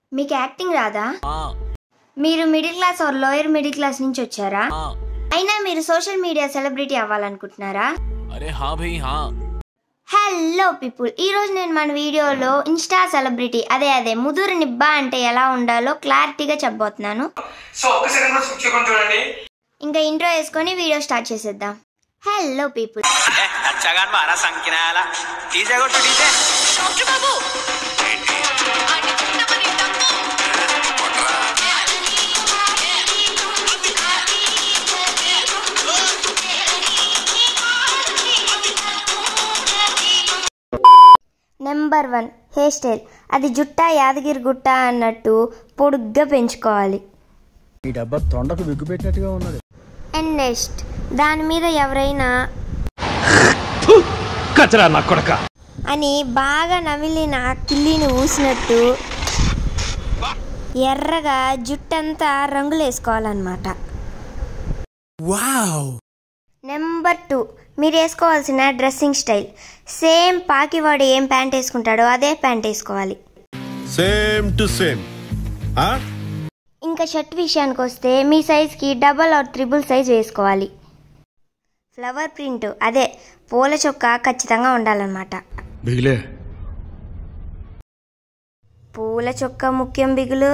మీకు యాక్టింగ్ రాదా మీరు middle class or lower middle class నుంచి వచ్చారా అయినా మీరు సోషల్ మీడియా సెలబ్రిటీ అవ్వాలనుకుంటున్నారా अरे हाँ भाई हाँ హలో పీపుల్ ఈ రోజు నేను మన వీడియోలో ఇన్స్టా సెలబ్రిటీ అదే అదే ముదురు నిబ్బా అంటే ఎలా ఉండాలో క్లారిటీగా చెప్పబోతున్నాను సో ఒక్క సెకండ్ కూడా స్విచ్ చేయకుండా చూడండి ఇంకా ఇంట్రో వేసుకొని వీడియో స్టార్ట్ చేసేద్దాం హలో పీపుల్ చగాన్ మారా సంకినాయాల డీజే కొట్టు DJ number one hair style అది జుట్ట యాదగిరి గుట్ట అన్నట్టు పొడుగ్గా పెంచుకోవాలి ఈ డబ్బా తొండకు విగ్గు పెట్టినట్టుగా ఉన్నది అండ్ నెక్స్ట్ దాని మీద ఎవరైనా కచరా నా కొడక అని బాగా నమిలిన కిల్లిని ఊసినట్టు ఎర్రగా జుట్టంతా రంగులు వేసుకోవాలన్నమాట నెంబర్ టూ మీరు వేసుకోవాల్సిన డ్రెస్సింగ్ స్టైల్ సేమ్ పాకివాడు ఏం ప్యాంట్ వేసుకుంటాడో అదే ప్యాంట్ వేసుకోవాలి సేమ్ టు సేమ్ ఇంకా షర్ట్ విషయానికి వస్తే మీ సైజ్కి డబల్ ఆర్ త్రిబుల్ సైజ్ వేసుకోవాలి ఫ్లవర్ ప్రింట్ అదే పూల చొక్క ఖచ్చితంగా ఉండాలన్నమాట బిగిలే పూల చొక్క ముఖ్యం బిగులు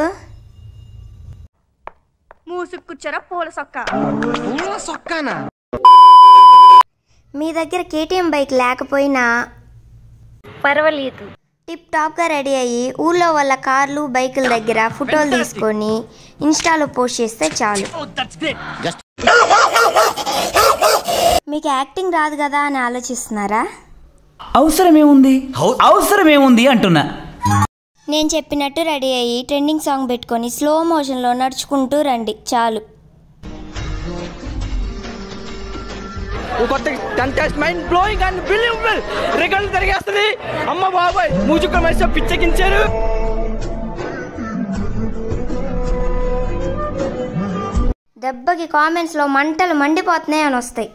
మూసుకుచ్చర పూల సొక్క మీ దగ్గర కేటీఎం బైక్ లేకపోయినా పర్వాలేదు టిప్ టాప్గా రెడీ అయ్యి ఊళ్ళో వాళ్ళ కార్లు బైకుల దగ్గర ఫోటోలు తీసుకొని ఇన్స్టాలో పోస్ట్ చేస్తే చాలు మీకు యాక్టింగ్ రాదు కదా అని ఆలోచిస్తున్నారా అవసరమేముంది అవసరమేముంది అంటున్నా నేను చెప్పినట్టు రెడీ అయ్యి ట్రెండింగ్ సాంగ్ పెట్టుకొని స్లో మోషన్లో నడుచుకుంటూ రండి చాలు కొత్త contest mind blowing and believable record తిరిగేస్తుంది అమ్మ బాబాయ్ మూజుక మనిషి పిచ్చెకించారు దెబ్బకి కామెంట్స్లో మంటలు మండిపోతున్నాయి అని వస్తాయి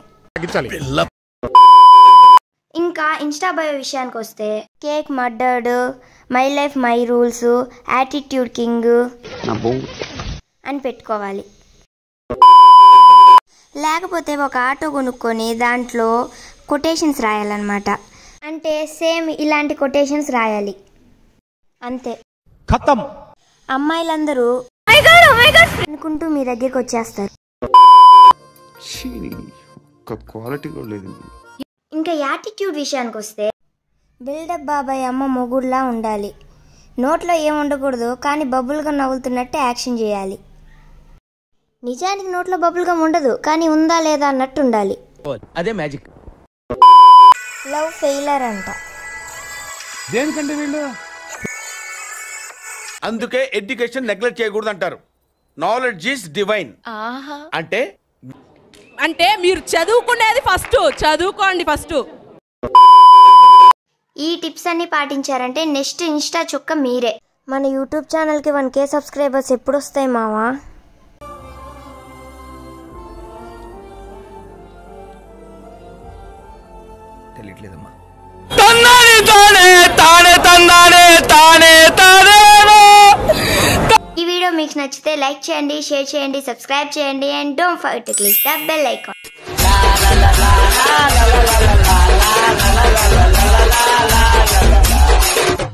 ఇంకా ఇన్స్టా బయో విషయానికి వస్తే cake murdered my life my rules attitude king అని పెట్టుకోవాలి లేకపోతే ఒక ఆటో కొనుక్కొని దాంట్లో కొటేషన్స్ రాయాలన్నమాట అంటే సేమ్ ఇలాంటి కొటేషన్స్ రాయాలి అంతే ఖతం అమ్మాయిలందరూ అనుకుంటూ మీ దగ్గరికి వచ్చేస్తారు ఒక్క క్వాలిటీ కూడా లేదు ఇంకా యాటిట్యూడ్ విషయానికి వస్తే బిల్డప్ బాబాయ్ అమ్మ మొగుడులా ఉండాలి నోట్లో ఏం ఉండకూడదు కానీ బబుల్గా నవ్వులుతున్నట్టు యాక్షన్ చేయాలి నిజానికి నోట్లో బబుల్గా ఉండదు కానీ ఉందా లేదా అన్నట్టు ఉండాలి అదే మ్యాజిక్ లవ్ ఫెయిలర్ అంట దేనికంటే వీళ్ళు అందుకే ఎడ్యుకేషన్ నెగ్లెక్ట్ చేయకూడదు అంటారు నాలెడ్జ్ ఈస్ డివైన్ అంటే అంటే మీరు చదువుకునేది ఫస్ట్ చదువుకోండి ఫస్ట్ ఈ టిప్స్ అన్ని పాటించారంటే నెక్స్ట్ ఇన్స్టా చుక్క మీరే మన యూట్యూబ్ ఛానల్కి వన్ కే సబ్స్క్రైబర్స్ ఎప్పుడు వస్తాయి మావా తెలియట్లేదమ్మా తందానే తానే తానే తందానే తానే తానే ఈ వీడియో మీకు నచ్చితే లైక్ చేయండి షేర్ చేయండి సబ్స్క్రైబ్ చేయండి and don't forget to click the bell icon